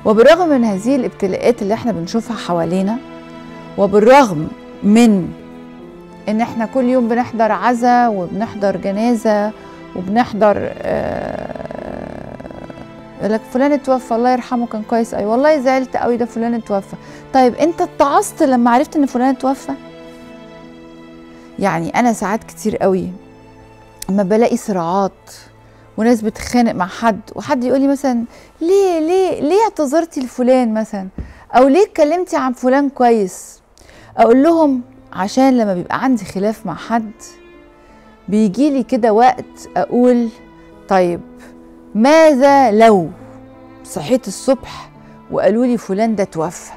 وبالرغم من هذه الابتلاءات اللي احنا بنشوفها حوالينا وبالرغم من ان احنا كل يوم بنحضر عزا وبنحضر جنازه وبنحضر يقول لك فلان اتوفى الله يرحمه كان كويس قوي والله زعلت قوي ده فلان اتوفى طيب انت اتعظت لما عرفت ان فلان اتوفى يعني انا ساعات كتير قوي اما بلاقي صراعات وناس بتخانق مع حد وحد يقول لي مثلا ليه ليه ليه اعتذرتي لفلان مثلا او ليه اتكلمتي عن فلان كويس اقول لهم عشان لما بيبقى عندي خلاف مع حد بيجي لي كده وقت اقول طيب ماذا لو صحيت الصبح وقالوا لي فلان ده توفى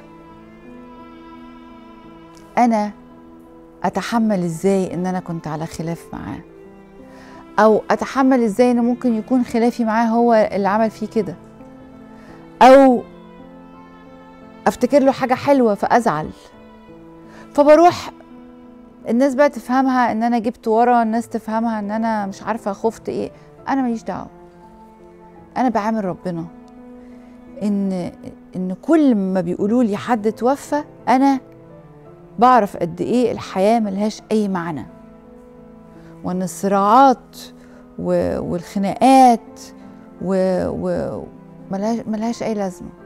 انا اتحمل ازاي ان انا كنت على خلاف معاه او اتحمل ازاي ان ممكن يكون خلافي معاه هو اللي عمل فيه كده او افتكر له حاجه حلوه فازعل فبروح الناس بقى تفهمها ان انا جبت ورا الناس تفهمها ان انا مش عارفه خفت ايه انا ماليش دعوه انا بعامل ربنا ان ان كل ما بيقولوا لي حد توفى انا بعرف قد ايه الحياه ملهاش اي معنى وان الصراعات والخناقات و... و... ملهاش, ملهاش اي لازمه